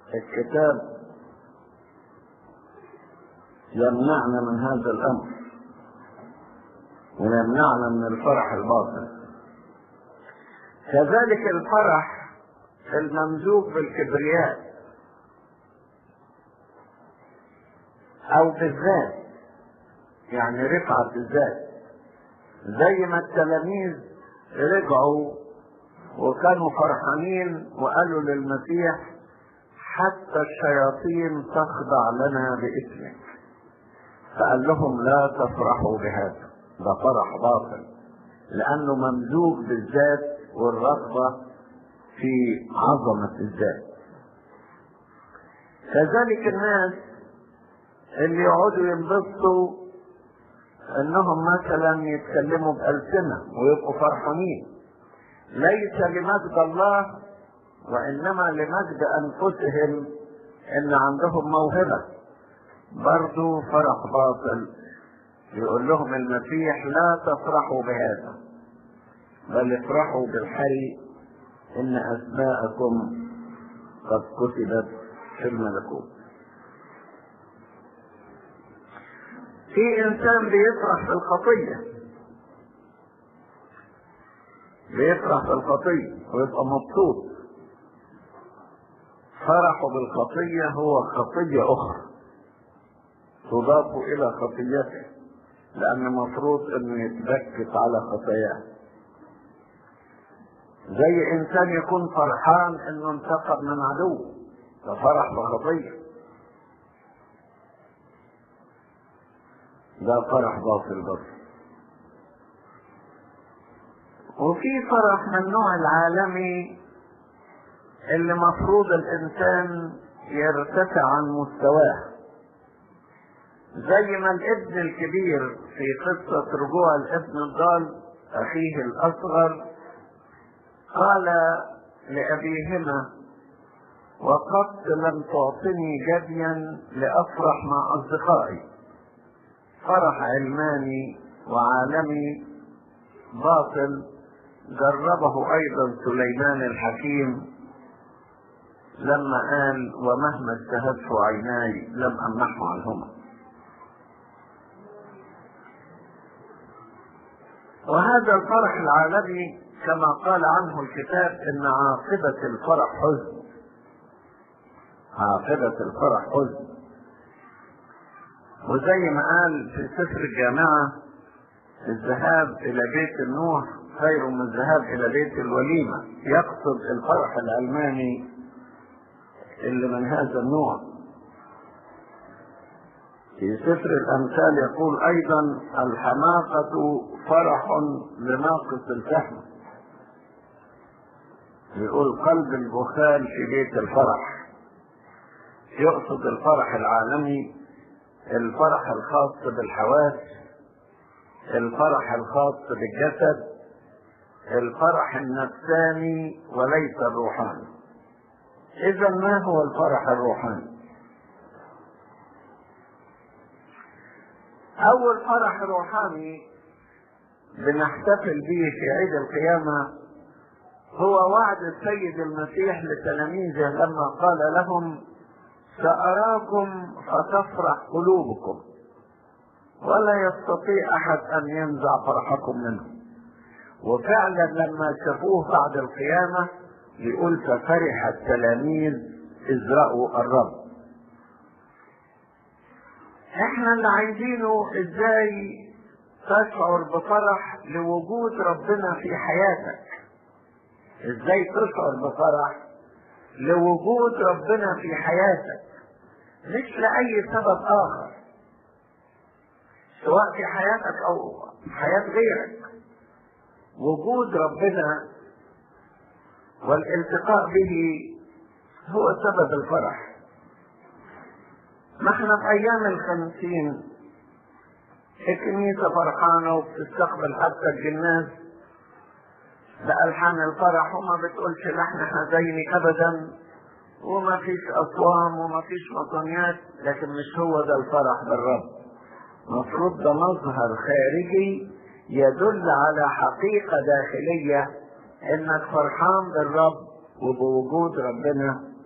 الكتاب يمنعنا من هذا الأمر ويمنعنا من الفرح الباطل كذلك الفرح الممزوج بالكبرياء او بالذات يعني رفعة الذات زي ما التلاميذ رجعوا وكانوا فرحانين وقالوا للمسيح حتى الشياطين تخضع لنا باسمك فقال لهم لا تفرحوا بهذا ده فرح باطل لانه ممزوج بالذات والرغبة في عظمة الذات كذلك الناس اللي يقعدوا ينبسطوا انهم مثلا يتكلموا بألسنة ويبقوا فرحانين ليس لمجد الله وانما لمجد انفسهم ان عندهم موهبة برضو فرح باطل يقول لهم المسيح لا تفرحوا بهذا بل افرحوا بالحي ان اسماءكم قد كتبت في الملكوت في انسان بيفرح بالخطيه بيفرح بالخطيه ويبقى مبسوط فرحه بالخطيه هو خطيه اخرى تضاف الى خطيته لان مفروض انه يتبكت على خطاياه زي انسان يكون فرحان انه انتقم من عدو ففرح بخطيه ده فرح باطل برضه وفي فرح من النوع العالمي اللي مفروض الانسان يرتفع عن مستواه زي ما الابن الكبير في قصة رجوع الابن الضال اخيه الاصغر قال لابيهما وقد لم تعطني جديا لافرح مع اصدقائي فرح علماني وعالمي باطل جربه ايضا سليمان الحكيم لما قال ومهما اجتهدت عيناي لم امنحه عنهما وهذا الفرح العالمي كما قال عنه الكتاب ان عاقبة الفرح حزن عاقبة الفرح حزن وزي ما قال في سفر الجامعة الذهاب الى بيت النوح خير من الذهاب الى بيت الوليمة يقصد الفرح العلماني اللي من هذا النوع في سفر الامثال يقول ايضا الحماقة فرح لناقص الفهم يقول قلب البخال في بيت الفرح يقصد الفرح العالمي الفرح الخاص بالحواس الفرح الخاص بالجسد الفرح النفساني وليس الروحاني اذا ما هو الفرح الروحاني اول فرح روحاني بنحتفل به في عيد القيامه هو وعد السيد المسيح لتلاميذه لما قال لهم ساراكم فتفرح قلوبكم ولا يستطيع احد ان ينزع فرحكم منه وفعلا لما شافوه بعد القيامه يقول ففرح التلاميذ اذ راوا الرب احنا اللي عايزينه ازاي تشعر بفرح لوجود ربنا في حياتك ازاي تشعر بفرح لوجود ربنا في حياتك مش لأي سبب آخر سواء في حياتك أو حياة غيرك وجود ربنا والالتقاء به هو سبب الفرح ما احنا في ايام الخمسين الكنيسة فرحانة وبتستقبل حتى الجناز بألحان الفرح وما بتقولش لحن حزيني أبدا وما فيش أصوام وما فيش مطنيات لكن مش هو ده الفرح بالرب مفروض ده مظهر خارجي يدل على حقيقة داخلية انك فرحان بالرب وبوجود ربنا